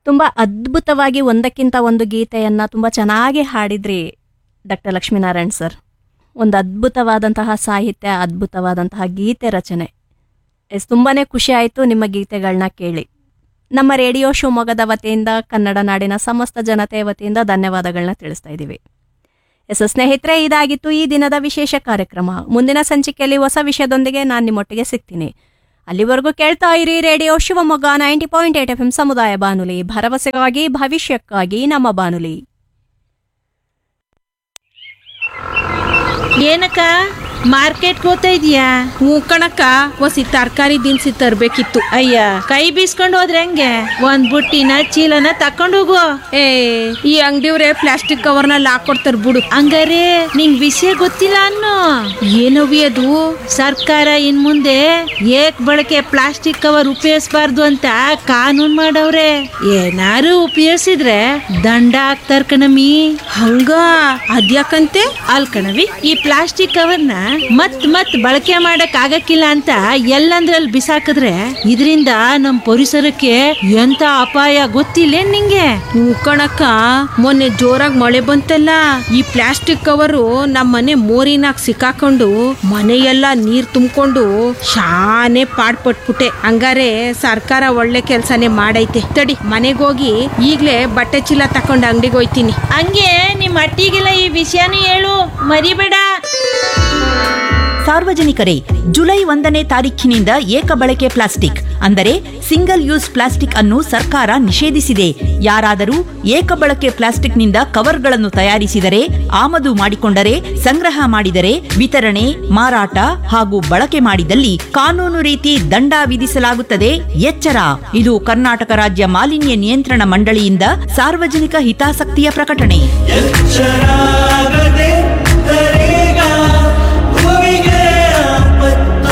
ತುಂಬ ಅದ್ಭುತವಾಗಿ ಒಂದಕ್ಕಿಂತ ಒಂದು ಗೀತೆಯನ್ನು ತುಂಬ ಚೆನ್ನಾಗಿ ಹಾಡಿದ್ರಿ ಡಾಕ್ಟರ್ ಲಕ್ಷ್ಮೀನಾರಾಯಣ್ ಸರ್ ಒಂದು ಅದ್ಭುತವಾದಂತಹ ಸಾಹಿತ್ಯ ಅದ್ಭುತವಾದಂತಹ ಗೀತೆ ರಚನೆ ಎಸ್ ತುಂಬಾ ಖುಷಿ ಆಯಿತು ನಿಮ್ಮ ಗೀತೆಗಳನ್ನ ಕೇಳಿ ನಮ್ಮ ರೇಡಿಯೋ ಶಿವಮೊಗ್ಗದ ವತಿಯಿಂದ ಕನ್ನಡ ನಾಡಿನ ಸಮಸ್ತ ಜನತೆಯ ವತಿಯಿಂದ ಧನ್ಯವಾದಗಳನ್ನ ತಿಳಿಸ್ತಾ ಇದ್ದೀವಿ ಎಸ್ ಸ್ನೇಹಿತರೆ ಇದಾಗಿತ್ತು ಈ ದಿನದ ವಿಶೇಷ ಕಾರ್ಯಕ್ರಮ ಮುಂದಿನ ಸಂಚಿಕೆಯಲ್ಲಿ ಹೊಸ ವಿಷಯದೊಂದಿಗೆ ನಾನು ನಿಮ್ಮೊಟ್ಟಿಗೆ ಸಿಗ್ತೀನಿ ಅಲ್ಲಿವರೆಗೂ ಕೇಳ್ತಾ ಇರಿ radio Shivamogga ninety point eight F M ಸಮುದಾಯ ಬಾನುಲಿ ಭರವಸೆಗಾಗಿ ಭವಿಷ್ಯಕ್ಕಾಗಿ ನಮ್ಮ ಬಾನುಲಿ ಏನಕ್ಕ ಮಾರ್ಕೆಟ್ಗೆ ಹೋಗ್ತಾ ಇದೀಯಾ ಹ್ಞೂ ಕಣಕ್ಕ ಒಸಿ ತರಕಾರಿ ದಿನಸಿ ತರ್ಬೇಕಿತ್ತು ಅಯ್ಯ ಕೈ ಬೀಸ್ಕೊಂಡು ಹೋದ್ರೆ ಹೆಂಗೆ ಒಂದ್ ಬುಟ್ಟಿನ ಚೀಲನ ತಕೊಂಡು ಹೋಗು ಏ ಈ ಅಂಗಡಿಯವ್ರೆ ಪ್ಲಾಸ್ಟಿಕ್ ಕವರ್ನಲ್ಲಿ ಹಾಕೊಡ್ತಾರ ಬಿಡು ಹಂಗಾರೆ ನಿಂಗ್ ವಿಷಯ ಗೊತ್ತಿಲ್ಲ ಅನ್ನೋ ಏನವಿ ಅದು ಸರ್ಕಾರ ಇನ್ ಮುಂದೆ ಏಕ್ ಬಳಕೆ ಪ್ಲಾಸ್ಟಿಕ್ ಕವರ್ ಉಪಯೋಗಿಸಬಾರ್ದು ಅಂತ ಕಾನೂನ್ ಮಾಡವ್ರೆ ಏನಾರು ಉಪಯೋಗಿಸಿದ್ರೆ ದಂಡ ಹಾಕ್ತಾರ ಕಣಮಿ ಹಂಗ ಅದ್ಯಾಕಂತೆ ಅಲ್ ಕಣವಿ ಈ ಪ್ಲಾಸ್ಟಿಕ್ ಕವರ್ನ ಮತ್ ಮತ್ ಬಳಕೆ ಮಾಡಕ್ ಆಗಕ್ಕಿಲ್ಲ ಅಂತ ಎಲ್ಲಂದ್ರಲ್ಲಿ ಬಿಸಾಕಿದ್ರೆ ಇದರಿಂದ ನಮ್ ಪರಿಸರಕ್ಕೆ ಎಂತ ಅಪಾಯ ಗೊತ್ತಿಲ್ಲ ನಿಂಗೆ ಹ್ಞೂ ಕಣಕ್ಕ ಮೊನ್ನೆ ಜೋರಾಗಿ ಮಳೆ ಬಂತಲ್ಲ ಈ ಪ್ಲಾಸ್ಟಿಕ್ ಕವರು ನಮ್ಮ ಮನೆ ಮೋರಿನಾಗ ಸಿಕ್ಕಾಕೊಂಡು ಮನೆಯೆಲ್ಲ ನೀರ್ ತುಂಬಿಕೊಂಡು ಶಾನೆ ಪಾಡ್ಪಟ್ಬಿಟ್ಟೆ ಹಂಗಾರೆ ಸರ್ಕಾರ ಒಳ್ಳೆ ಕೆಲ್ಸನೇ ಮಾಡೈತೆ ತಡಿ ಮನೆಗೆ ಹೋಗಿ ಈಗ್ಲೇ ಬಟ್ಟೆ ಚೀಲ ತಕೊಂಡು ಅಂಗಡಿಗೆ ಹೋಯ್ತೀನಿ ಹಂಗೆ ನಿಮ್ ಅಟ್ಟಿಗೆಲ್ಲ ಈ ವಿಷಯನೂ ಹೇಳು ಮರಿಬೇಡ ಸಾರ್ವಜನಿಕರೇ ಜುಲೈ ಒಂದನೇ ತಾರೀಖಿನಿಂದ ಏಕ ಬಳಕೆ ಪ್ಲಾಸ್ಟಿಕ್ ಅಂದರೆ ಸಿಂಗಲ್ ಯೂಸ್ ಪ್ಲಾಸ್ಟಿಕ್ ಅನ್ನು ಸರ್ಕಾರ ನಿಷೇಧಿಸಿದೆ ಯಾರಾದರೂ ಏಕ ಬಳಕೆ ಪ್ಲಾಸ್ಟಿಕ್ನಿಂದ ಕವರ್ಗಳನ್ನು ತಯಾರಿಸಿದರೆ ಆಮದು ಮಾಡಿಕೊಂಡರೆ ಸಂಗ್ರಹ ಮಾಡಿದರೆ ವಿತರಣೆ ಮಾರಾಟ ಹಾಗೂ ಬಳಕೆ ಮಾಡಿದಲ್ಲಿ ಕಾನೂನು ರೀತಿ ದಂಡ ವಿಧಿಸಲಾಗುತ್ತದೆ ಎಚ್ಚರ ಇದು ಕರ್ನಾಟಕ ರಾಜ್ಯ ಮಾಲಿನ್ಯ ನಿಯಂತ್ರಣ ಮಂಡಳಿಯಿಂದ ಸಾರ್ವಜನಿಕ ಹಿತಾಸಕ್ತಿಯ ಪ್ರಕಟಣೆ ಎಚ್ಚರಾಗದೆ ತರೇಗ ಭುವಿಗೆ ಆಪತ್ತು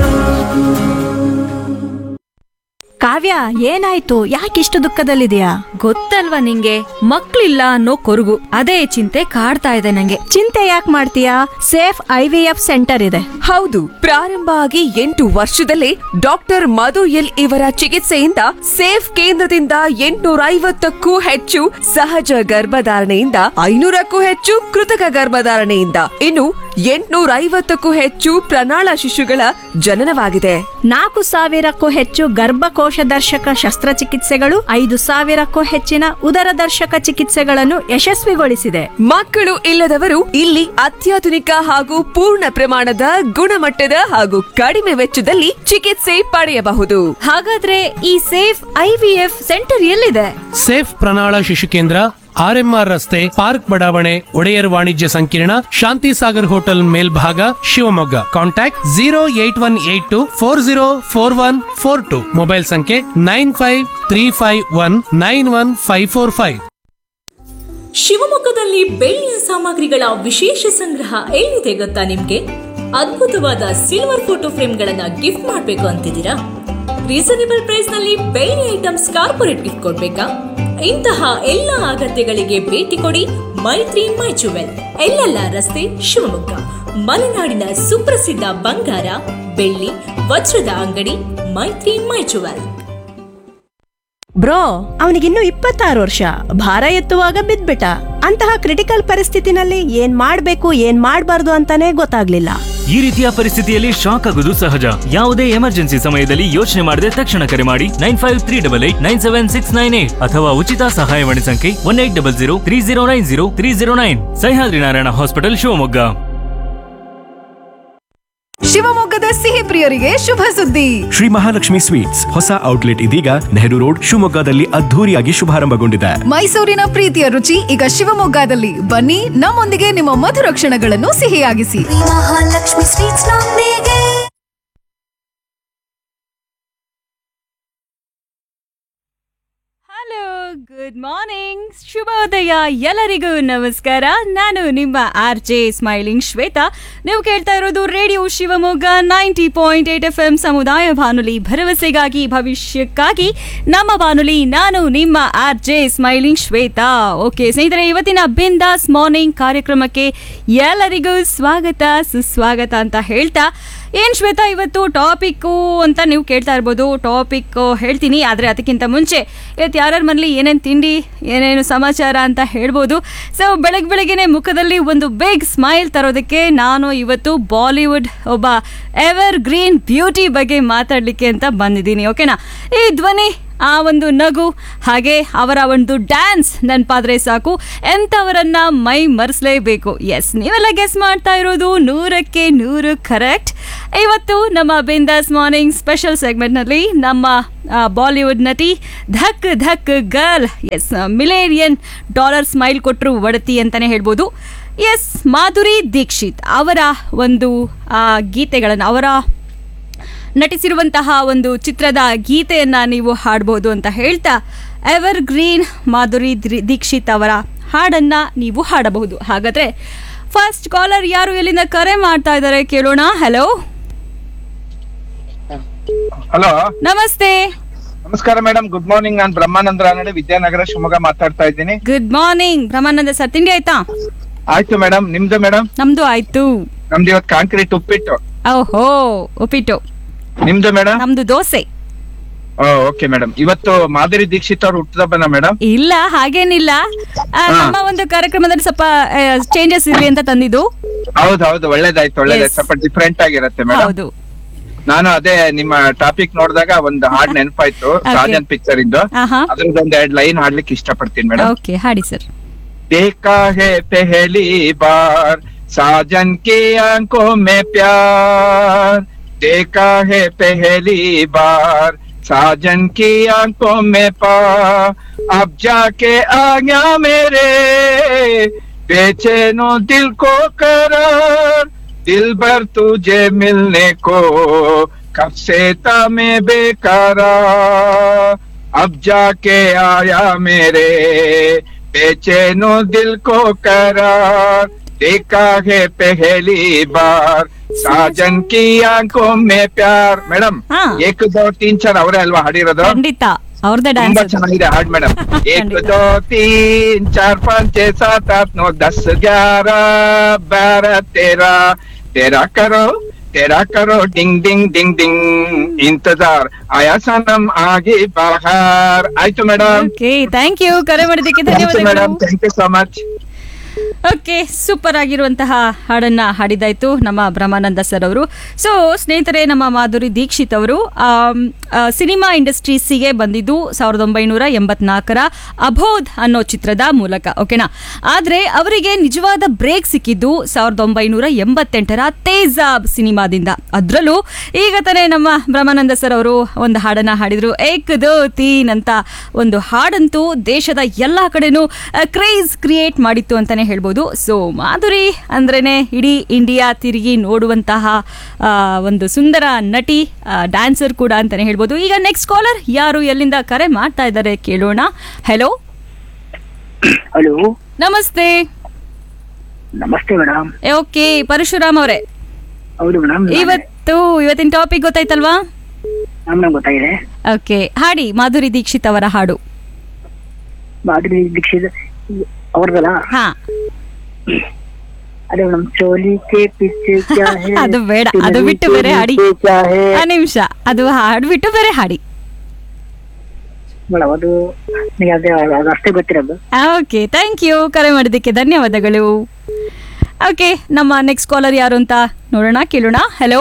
ಕಾವ್ಯ ಏನಾಯ್ತು ಯಾಕಿಷ್ಟು ದುಃಖದಲ್ಲಿದೆಯಾ ಗೊತ್ತಲ್ವಾ ನಿಂಗೆ ಮಕ್ಳಿಲ್ಲ ಅನ್ನೋ ಕೊರಗು ಅದೇ ಚಿಂತೆ ಕಾಡ್ತಾ ಇದೆ ನಂಗೆ ಚಿಂತೆ ಯಾಕೆ ಮಾಡ್ತೀಯಾ safe I V F centre ಇದೆ ಹೌದು ಪ್ರಾರಂಭ ಆಗಿ ಎಂಟು ವರ್ಷದಲ್ಲೇ ಡಾಕ್ಟರ್ ಮಧು ಎಲ್ ಇವರ ಚಿಕಿತ್ಸೆಯಿಂದ ಸೇಫ್ ಕೇಂದ್ರದಿಂದ ಎಂಟುನೂರ ಐವತ್ತಕ್ಕೂ ಹೆಚ್ಚು ಸಹಜ ಗರ್ಭಧಾರಣೆಯಿಂದ ಐನೂರಕ್ಕೂ ಹೆಚ್ಚು ಕೃತಕ ಗರ್ಭಧಾರಣೆಯಿಂದ ಇನ್ನು ಎಂಟುನೂರ ಐವತ್ತಕ್ಕೂ ಹೆಚ್ಚು ಪ್ರಣಾಳ ಶಿಶುಗಳ ಜನನವಾಗಿದೆ ನಾಲ್ಕು ಸಾವಿರಕ್ಕೂ ಹೆಚ್ಚು ಗರ್ಭಕೋಶ ದರ್ಶಕ ಶಸ್ತ್ರಚಿಕಿತ್ಸೆಗಳು ಐದು ಸಾವಿರಕ್ಕೂ ಹೆಚ್ಚಿನ ಉದರ ದರ್ಶಕ ಚಿಕಿತ್ಸೆಗಳನ್ನು ಯಶಸ್ವಿಗೊಳಿಸಿದೆ ಮಕ್ಕಳು ಇಲ್ಲದವರು ಇಲ್ಲಿ ಅತ್ಯಾಧುನಿಕ ಹಾಗೂ ಪೂರ್ಣ ಪ್ರಮಾಣದ ಗುಣಮಟ್ಟದ ಹಾಗೂ ಕಡಿಮೆ ವೆಚ್ಚದಲ್ಲಿ ಚಿಕಿತ್ಸೆ ಪಡೆಯಬಹುದು ಹಾಗಾದ್ರೆ ಈ ಸೇಫ್ ಐವಿಎಫ್ ಸೆಂಟರ್ ಎಲ್ಲಿದೆ ಸೇಫ್ ಪ್ರಣಾಳ ಶಿಶು ಕೇಂದ್ರ ಆರ್ಎಂಆರ್ ರಸ್ತೆ ಪಾರ್ಕ್ ಬಡಾವಣೆ ಒಡೆಯರ್ ವಾಣಿಜ್ಯ ಸಂಕೀರ್ಣ ಶಾಂತಿ ಸಾಗರ್ ಹೋಟೆಲ್ ಮೇಲ್ಭಾಗ Shivamogga contact zero eight one eight two four zero four one four two mobile ಸಂಖ್ಯೆ nine five three five one nine one five four five ಶಿವಮೊಗ್ಗದಲ್ಲಿ ಬೆಳ್ಳಿಯ ಸಾಮಗ್ರಿಗಳ ವಿಶೇಷ ಸಂಗ್ರಹ ಎಲ್ಲಿದೆ ಗೊತ್ತಾ ನಿಮ್ಗೆ ಅದ್ಭುತವಾದ ಸಿಲ್ವರ್ ಫೋಟೋ ಫ್ರೇಮ್ಗಳನ್ನ ಗಿಫ್ಟ್ ಮಾಡಬೇಕು ಅಂತಿದ್ದೀರಾ ರೀಸನೇಬಲ್ ಪ್ರೈಸ್ ನಲ್ಲಿ ಬೆಳ್ಳಿ ಐಟಮ್ಸ್ ಕಾರ್ಪೊರೇಟ್ ಗಿಫ್ಟ್ ಕೊಡ್ಬೇಕಾ ಇಂತಹ ಎಲ್ಲ ಅಗತ್ಯಗಳಿಗೆ ಭೇಟಿ ಕೊಡಿ ಮೈತ್ರಿ ಮೈ ಜುವೆಲ್ ಎಲ್ಲೆಲ್ಲ ರಸ್ತೆ ಶಿವಮೊಗ್ಗ ಮಲೆನಾಡಿನ ಸುಪ್ರಸಿದ್ಧ ಬಂಗಾರ ಬೆಳ್ಳಿ ವಜ್ರದ ಅಂಗಡಿ ಮೈತ್ರಿ ಮೈ ಜುವೆಲ್ ಬ್ರೋ ಅವನಿಗಿನ್ನೂ ಇಪ್ಪತ್ತಾರು ವರ್ಷ ಭಾರ ಎತ್ತುವಾಗ ಬಿದ್ಬಿಟ್ಟ ಅಂತಹ ಕ್ರಿಟಿಕಲ್ ಪರಿಸ್ಥಿತಿನಲ್ಲಿ ಏನ್ ಮಾಡ್ಬೇಕು ಏನ್ ಮಾಡ್ಬಾರ್ದು ಅಂತಾನೆ ಗೊತ್ತಾಗ್ಲಿಲ್ಲ ಈ ರೀತಿಯ ಪರಿಸ್ಥಿತಿಯಲ್ಲಿ ಶಾಕ್ ಆಗುವುದು ಸಹಜ ಯಾವುದೇ ಎಮರ್ಜೆನ್ಸಿ ಸಮಯದಲ್ಲಿ ಯೋಚನೆ ಮಾಡದೆ ತಕ್ಷಣ ಕರೆ ಮಾಡಿ nine five three double eight nine seven six nine eight ಅಥವಾ ಉಚಿತ ಸಹಾಯವಾಣಿ ಸಂಖ್ಯೆ one eight double zero three zero nine zero three zero nine Sahyadri Narayana hospital Shivamogga ಶಿವಮೊಗ್ಗದ ಸಿಹಿ ಪ್ರಿಯರಿಗೆ ಶುಭ ಸುದ್ದಿ ಶ್ರೀ ಮಹಾಲಕ್ಷ್ಮಿ ಸ್ವೀಟ್ಸ್ ಹೊಸ ಔಟ್ಲೆಟ್ ಇದೀಗ ನೆಹರು ರೋಡ್ ಶಿವಮೊಗ್ಗದಲ್ಲಿ ಅದ್ಧೂರಿಯಾಗಿ ಶುಭಾರಂಭಗೊಂಡಿದೆ ಮೈಸೂರಿನ ಪ್ರೀತಿಯ ರುಚಿ ಈಗ ಶಿವಮೊಗ್ಗದಲ್ಲಿ ಬನ್ನಿ ನಮ್ಮೊಂದಿಗೆ ನಿಮ್ಮ ಮಧುರ ಕ್ಷಣಗಳನ್ನು ಸಿಹಿಯಾಗಿಸಿ ಮಹಾಲಕ್ಷ್ಮಿ ಸ್ವೀಟ್ಸ್ ನೊಂದಿಗೆ ಹಲೋ ಗುಡ್ ಮಾರ್ನಿಂಗ್ ಶುಭೋದಯ ಎಲ್ಲರಿಗೂ ನಮಸ್ಕಾರ ನಾನು ನಿಮ್ಮ ಆರ್ ಜೆ ಸ್ಮೈಲಿಂಗ್ ಶ್ವೇತಾ ನೀವು ಕೇಳ್ತಾ ಇರೋದು radio Shivamogga ninety point eight F M ಸಮುದಾಯ ಬಾನುಲಿ ಭರವಸೆಗಾಗಿ ಭವಿಷ್ಯಕ್ಕಾಗಿ ನಮ್ಮ ಬಾನುಲಿ ನಾನು ನಿಮ್ಮ R J smiling Shweta okay ಸ್ನೇಹಿತರೆ ಇವತ್ತಿನ ಬಿಂದಾಸ್ ಮಾರ್ನಿಂಗ್ ಕಾರ್ಯಕ್ರಮಕ್ಕೆ ಎಲ್ಲರಿಗೂ ಸ್ವಾಗತ ಸುಸ್ವಾಗತ ಅಂತ ಹೇಳ್ತಾ ಏನ್ ಶ್ವೇತಾ ಇವತ್ತು ಟಾಪಿಕ್ಕು ಅಂತ ನೀವು ಕೇಳ್ತಾ ಇರ್ಬೋದು ಟಾಪಿಕ್ ಹೇಳ್ತೀನಿ ಆದರೆ ಅದಕ್ಕಿಂತ ಮುಂಚೆ ಇವತ್ತು ಯಾರ್ಯಾರ ಮನೇಲಿ ಏನೇನು ತಿಂಡಿ ಏನೇನು ಸಮಾಚಾರ ಅಂತ ಹೇಳ್ಬೋದು ಸೊ ಬೆಳಗ್ಗೆ ಬೆಳಗ್ಗೆನೆ ಮುಖದಲ್ಲಿ ಒಂದು ಬಿಗ್ ಸ್ಮೈಲ್ ತರೋದಕ್ಕೆ ನಾನು ಇವತ್ತು ಬಾಲಿವುಡ್ ಒಬ್ಬ ಎವರ್ ಗ್ರೀನ್ ಬ್ಯೂಟಿ ಬಗ್ಗೆ ಮಾತಾಡಲಿಕ್ಕೆ ಅಂತ ಬಂದಿದ್ದೀನಿ ಓಕೆನಾ ಈ ಧ್ವನಿ ಆ ಒಂದು ನಗು ಹಾಗೆ ಅವರ ಒಂದು ಡ್ಯಾನ್ಸ್ ನೆನಪಾದ್ರೆ ಸಾಕು ಎಂಥವರನ್ನ ಮೈ ಮರೆಸಲೇಬೇಕು ಎಸ್ ನೀವೆಲ್ಲ ಗೆಸ್ ಮಾಡ್ತಾ ಇರೋದು ನೂರಕ್ಕೆ ನೂರು ಕರೆಕ್ಟ್ ಇವತ್ತು ನಮ್ಮ ಬಿಂದಾಸ್ ಮಾರ್ನಿಂಗ್ ಸ್ಪೆಷಲ್ ಸೆಗ್ಮೆಂಟ್ನಲ್ಲಿ ನಮ್ಮ ಆ, ಬಾಲಿವುಡ್ ನಟಿ Dhak Dhak girl as million dollar smile ಕೊಟ್ಟರು ಒಡತಿ ಅಂತಾನೆ ಹೇಳ್ಬೋದು ಎಸ್ ಮಾಧುರಿ ದೀಕ್ಷಿತ್ ಅವರ ಒಂದು ಆ, ಗೀತೆಗಳನ್ನು ಅವರ ನಟಿಸಿರುವಂತಹ ಒಂದು ಚಿತ್ರದ ಗೀತೆಯನ್ನ ನೀವು ಹಾಡಬಹುದು ಅಂತ ಹೇಳ್ತಾ ಎವರ್ ಗ್ರೀನ್ ಮಾಧುರಿ ದ್ರಿ- ದೀಕ್ಷಿತ್ ಅವರ ಹಾಡನ್ನ ನೀವು ಹಾಡಬಹುದು ಹಾಗಾದ್ರೆ ಫಸ್ಟ್ ಕಾಲರ್ ಯಾರು ಎಲ್ಲಿಂದ ಕರೆ ಮಾಡ್ತಾ ಇದ್ದಾರೆ ಕೇಳೋಣ ಹಲೋ ಹಲೋ ನಮಸ್ತೆ ನಮಸ್ಕಾರ ಮೇಡಮ್ ಗುಡ್ ಮಾರ್ನಿಂಗ್ ನಾನು ಬ್ರಹ್ಮಾನಂದ ರಾನಡೆ ವಿದ್ಯಾನಗರ ಶಿವಮೊಗ್ಗ ಮಾತಾಡ್ತಾ ಇದ್ದೀನಿ ಗುಡ್ ಮಾರ್ನಿಂಗ್ ಬ್ರಹ್ಮಾನಂದ ಸರ್ ತಿಂಡಿ ಆಯ್ತಾ ಆಯ್ತು ಮೇಡಮ್ ನಿಮ್ದು ಮೇಡಮ್ ನಮ್ದು ಆಯ್ತು ನಮ್ದು ಇವತ್ತು ಕಾಂಕ್ರೀಟ್ ಉಪ್ಪಿಟ್ಟು ಓಹೋ ಉಪ್ಪಿಟ್ಟು ನಿಮ್ದು ಮೇಡಮ್ ನಮ್ದು ದೋಸೆ ಓಕೆ ಮೇಡಮ್ ಇವತ್ತು ಮಾಧುರಿ ದೀಕ್ಷಿತ್ ಅವ್ರು ಹುಟ್ಟಿದಬ್ಬನ ಮೇಡಮ್ ಇಲ್ಲ ಹಾಗೇನಿಲ್ಲ ಆ, ನಮ್ಮ ಒಂದು ಕಾರ್ಯಕ್ರಮದಲ್ಲಿ ಸ್ವಲ್ಪ ಚೇಂಜಸ್ ಇರ್ಲಿ ಅಂತ ತಂದಿದ್ದು ಹೌದು ಹೌದು ಒಳ್ಳೇದಾಯ್ತು ಒಳ್ಳೇದಾಯ್ತು ಸ್ವಲ್ಪ ಡಿಫ್ರೆಂಟ್ ಆಗಿರತ್ತೆ ಮೇಡಮ್ ಹೌದು ನಾನು ಅದೇ ನಿಮ್ಮ ಟಾಪಿಕ್ ನೋಡಿದಾಗ ಒಂದು ಹಾಡ್ ನೆನಪಾಯ್ತು ಸಾಜನ್ ಪಿಕ್ಚರ್ ಇಂದು ಆಹಾ. ಅದ್ರದ್ದು ಒಂದ್ ಎರಡ್ ಲೈನ್ ಹಾಡ್ಲಿಕ್ಕೆ ಇಷ್ಟಪಡ್ತೀನಿ ಮೇಡಮ್ ಓಕೆ ಹಾಡಿ ಸರ್ देखा है पहली बार साजन की आंखों में प्यार देखा है पहली बार साजन की आंखों में पा अब जाके आ गया मेरे बेचैनो दिल को करार दिल भर तुझे मिलने को कब से था मैं बेकरार अब जाके आया मेरे बेचैनो दिल को करार देखा है पहली बार साजन की आंखों में प्यार ಮೇಡಮ್ ಏಕ್ ದೋ ತೀನ್ ಚಾರ್ ಅವರೇ ಅಲ್ವಾ ಹಾಡಿರೋದು ಖಂಡಿತ ಅವ್ರದ್ದೇ ತುಂಬಾ ಡ್ಯಾನ್ಸ್ ಚೆನ್ನಾಗಿದೆ ಹಾಡ್ ಮೇಡಮ್ ಏಕ್ ದೋ ತೀನ್ ಚಾರ್ ಪಾಂಚ್ ಛೇ ಸಾತ್ ಆಟ್ ನೋ ದಸ್ ಗ್ಯಾರ ಬಾರ ತೇರಾ ತೇರಾ ಕರೋ तेरा करो डिंग डिंग डिंग डिंग इंतजार आया सनम आगे बाहर ಆಯ್ತು ಮೇಡಮ್ ಓಕೆ ಥ್ಯಾಂಕ್ ಯು ಕರೆ ಮಾಡಿದ್ದಕ್ಕೆ ಮೇಡಮ್ ಧನ್ಯವಾದಗಳು thank you so much okay super ಆಗಿರುವಂತಹ ಹಾಡನ್ನ ಹಾಡಿದಾಯ್ತು ನಮ್ಮ ಬ್ರಹ್ಮಾನಂದ ಸರ್ ಅವರು ಸೊ ಸ್ನೇಹಿತರೆ ನಮ್ಮ ಮಾಧುರಿ ದೀಕ್ಷಿತ್ ಅವರು ಆಮ್, ಆ, ಸಿನಿಮಾ ಇಂಡಸ್ಟ್ರೀಸಿಗೆ ಬಂದಿದ್ದು ಸಾವಿರದ ಒಂಬೈನೂರ ಎಂಬತ್ನಾಲ್ಕರ ಅಬೋಧ್ ಅನ್ನೋ ಚಿತ್ರದ ಮೂಲಕ ಓಕೆನಾ ಆದ್ರೆ ಅವರಿಗೆ ನಿಜವಾದ ಬ್ರೇಕ್ ಸಿಕ್ಕಿದ್ದು ಸಾವಿರದ ಒಂಬೈನೂರ ಎಂಬತ್ತೆಂಟರ ತೇಜಾಬ್ ಸಿನಿಮಾದಿಂದ ಅದರಲ್ಲೂ ಈಗ ತಾನೇ ನಮ್ಮ ಬ್ರಹ್ಮಾನಂದ ಸರ್ ಅವರು ಒಂದು ಹಾಡನ್ನ ಹಾಡಿದ್ರು ಏಕ್ ದೋ ತೀನ್ ಅಂತ ಒಂದು ಹಾಡಂತೂ ದೇಶದ ಎಲ್ಲಾ ಕಡೆನೂ ಕ್ರೇಜ್ ಕ್ರಿಯೇಟ್ ಮಾಡಿತ್ತು ಅಂತಾನೆ ಹೇಳ್ಬೋದು ಸೊ ಮಾಧುರಿ ಅಂದ್ರೇನೆ ಇಡೀ ಇಂಡಿಯಾ ತಿರುಗಿ ನೋಡುವಂತಹ ಆ, ಒಂದು ಸುಂದರ ನಟಿ ಡ್ಯಾನ್ಸರ್ ಕೂಡ ಅಂತಾನೆ ಹೇಳ್ಬೋದು ಈಗ ನೆಕ್ಸ್ಟ್ ಕಾಲರ್ ಯಾರು ಎಲ್ಲಿಂದ ಕರೆ ಮಾಡ್ತಾ ಇದ್ದಾರೆ ಕೇಳೋಣ ಹೆಲೋ ಹಲೋ ನಮಸ್ತೆ ನಮಸ್ತೆ ಮೇಡಮ್ ಓಕೆ ಪರಶುರಾಮ್ ಅವರೇ ಹೌದು ಮೇಡಮ್ ಇವತ್ತು ಇವತ್ತಿನ ಟಾಪಿಕ್ ಗೊತ್ತಾಯ್ತಲ್ವಾ ನಮ್ಗೆ ಗೊತ್ತಾಗಿದೆ ಓಕೆ ಹಾಡಿ ಮಾಧುರಿ ದೀಕ್ಷಿತ್ ಅವರ ಹಾಡು ಮಾಧುರಿ ದೀಕ್ಷಿತ್ ಅವ್ರದಲ್ಲ ಹಾ ಅದೇ ಮೇಡಮ್ ಚೋಲಿ ಕೆ ಪಿಚ್ಚೆ ಕ್ಯಾ ಹೇ ಅದು ಬೇಡ ಅದು ಬಿಟ್ಟು ಬೇರೆ ಹಾಡಿ ಕ್ಯಾ ಹೇ ಆ ನಿಮಿಷ ಅದು ಹಾಡು ಬಿಟ್ಟು ಬೇರೆ ಹಾಡಿ ಮೇಡಮ್ ಅದು ನನಗೆ ಅದೇ ಅದು ಅಷ್ಟೇ ಗೊತ್ತಿರೋದು ಓಕೆ ಥ್ಯಾಂಕ್ ಯು ಕರೆ ಮಾಡಿದ್ದಕ್ಕೆ ಧನ್ಯವಾದಗಳು ಓಕೆ ನಮ್ಮ ನೆಕ್ಸ್ಟ್ ಕಾಲರ್ ಯಾರು ಅಂತ ನೋಡೋಣ ಕೇಳೋಣ ಹಲೋ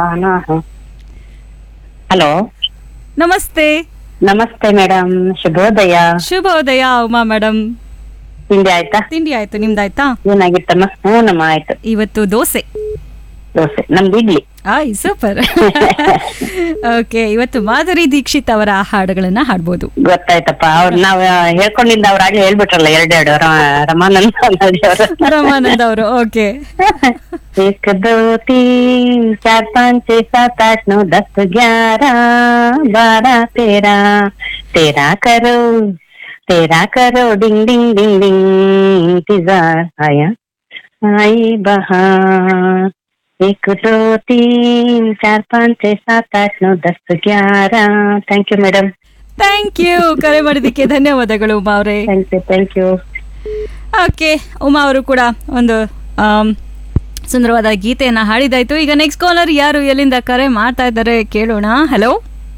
ಹಲೋ ನಮಸ್ತೆ ನಮಸ್ತೆ ಮೇಡಮ್ ಶುಭೋದಯ ಶುಭೋದಯ ಉಮಾ ಮೇಡಮ್ ತಿಂಡಿ ಆಯ್ತಾ ತಿಂಡಿ ಆಯ್ತು ನಿಮ್ದಾಯ್ತಾ ಏನಾಗಿತ್ತಮ್ಮ ಹ್ಞೂ ನಮ್ಮ ಆಯ್ತು ಇವತ್ತು ದೋಸೆ ದೋಸೆ ನಮ್ದು ಇಡ್ಲಿ ಆಯ್ ಸೂಪರ್ ಓಕೆ ಇವತ್ತು ಮಾಧುರಿ ದೀಕ್ಷಿತ್ ಅವರ ಹಾಡುಗಳನ್ನ ಹಾಡ್ಬೋದು ಗೊತ್ತಾಯ್ತಪ್ಪ ಅವ್ರು ನಾವ್ ಹೇಳ್ಕೊಂಡಿದ್ದ ಅವ್ರು ಆಗ್ಲೇ ಹೇಳ್ಬಿಟ್ರಲ್ಲ ಎರಡೆರಡು ರ- ರಮಾನಂದ ಅವರು ರಮಾನಂದ್ ಅವರು ಓಕೆ एक दो तीन चार पाँच छह सात आठ नौ दस ग्यारह बारह तेरह तेरह करो तेरह करो डिंग डिंग डिंग डिंग इंतजार आया आई बहार एक दो तीन चार पाँच छह सात आठ नौ दस ग्यारह thank you madam thank you ಕರೆ ಮಾಡಿದ್ದಕ್ಕೆ ಧನ್ಯವಾದಗಳು ಉಮಾ ಅವರೇ thank you thank you okay Uma ಅವರು ಕೂಡ ಒಂದು ಆಮ್, ಸುಂದರವಾದ ಗೀತೆಯನ್ನ ಹಾಡಿದಾಯ್ತು ಈಗ ನೆಕ್ಸ್ಟ್ ಕಾಲರ್ ಯಾರು ಎಲ್ಲಿಂದ ಕರೆ ಮಾಡ್ತಾ ಇದ್ದಾರೆ ಕೇಳೋಣ ಹಲೋ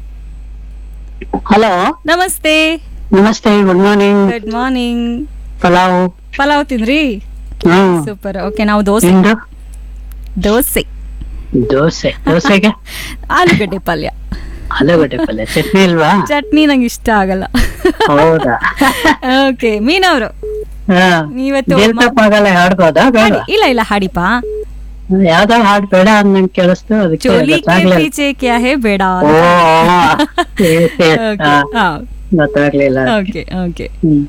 ಹಲೋ ನಮಸ್ತೆ ನಮಸ್ತೆ good morning good morning pulao pulao ತಿಂದ್ರಿ ಹ್ಮ್ ಸೂಪರ್ ಓಕೆ ನಾವು ದೋಸೆ ನಿಮ್ದು ದೋಸೆ ದೋಸೆ ದೋಸೆಗೆ ಆಲೂಗಡ್ಡೆ ಪಲ್ಯ ಆಲೂಗಡ್ಡೆ ಪಲ್ಯ ಚಟ್ನಿ ಇಲ್ವಾ ಚಟ್ನಿ ನಂಗೆ ಇಷ್ಟ ಆಗಲ್ಲ ಹೌದಾ ಓಕೆ ಮೀನವರು ಹಾ ನೀವತ್ತು ದೇವ್ ತಪ್ಪಾಗಲ್ಲ ಹಾಡ್ಬೋದಾ ಬೇಡ ಹಾಡಿ- ಇಲ್ಲ ಇಲ್ಲ ಹಾಡಿಪಾ ಯಾವ್ದೋ ಹಾಡ್ ಬೇಡ ಅಂದಂಗ್ ಕೇಳಿಸ್ತು ಅದಕ್ಕೆ ಚೋಲಿ ಕೆ ಗೊತ್ತಾಗ್ಲಿಲ್ಲ ಪೀಚೆ ಕ್ಯಾ ಹೇ ಬೇಡ ಓ, ಓ, ಓ. ಏ, ಏ, Okay, ಹಾ, ಹಾ. ಗೊತ್ತಾಗ್ಲಿಲ್ಲ ಓಕೆ ಓಕೆ ಹ್ಮ್